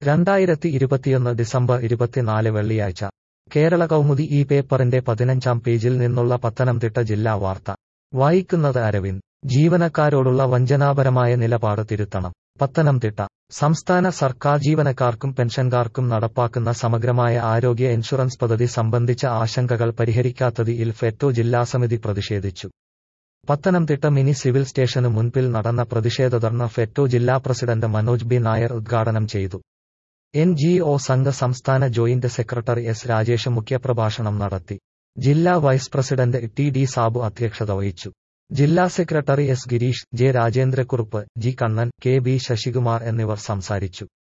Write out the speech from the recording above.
രണ്ടായിരത്തി ഇരുപത്തിയൊന്ന് ഡിസംബർ ഇരുപത്തിനാല് വെള്ളിയാഴ്ച കേരള കൗമുദി ഈ പേപ്പറിന്റെ പതിനഞ്ചാം പേജിൽ നിന്നുള്ള പത്തനംതിട്ട ജില്ലാ വാർത്ത വായിക്കുന്നത് അരവിന്ദ് ജീവനക്കാരോടുള്ള വഞ്ചനാപരമായ നിലപാട് തിരുത്തണം പത്തനംതിട്ട സംസ്ഥാന സർക്കാർ ജീവനക്കാർക്കും പെൻഷൻകാർക്കും നടപ്പാക്കുന്ന സമഗ്രമായ ആരോഗ്യ ഇൻഷുറൻസ് പദ്ധതി സംബന്ധിച്ച ആശങ്കകൾ പരിഹരിക്കാത്തതിൽ ഫെറ്റോ ജില്ലാസമിതി പ്രതിഷേധിച്ചു പത്തനംതിട്ട മിനി സിവിൽ സ്റ്റേഷനു മുൻപിൽ നടന്ന പ്രതിഷേധധർണ ഫെറ്റോ ജില്ലാ പ്രസിഡന്റ് മനോജ് ബി നായർ ഉദ്ഘാടനം ചെയ്തു എൻ ജി ഒ സംഘ സംസ്ഥാന ജോയിന്റ് സെക്രട്ടറി എസ് രാജേഷ് മുഖ്യപ്രഭാഷണം നടത്തി ജില്ലാ vice president T D Sabu അധ്യക്ഷത വഹിച്ചു ജില്ലാ secretary S Girish J Rajendrakurup G Kannan K B Sasikumar എന്നിവർ സംസാരിച്ചു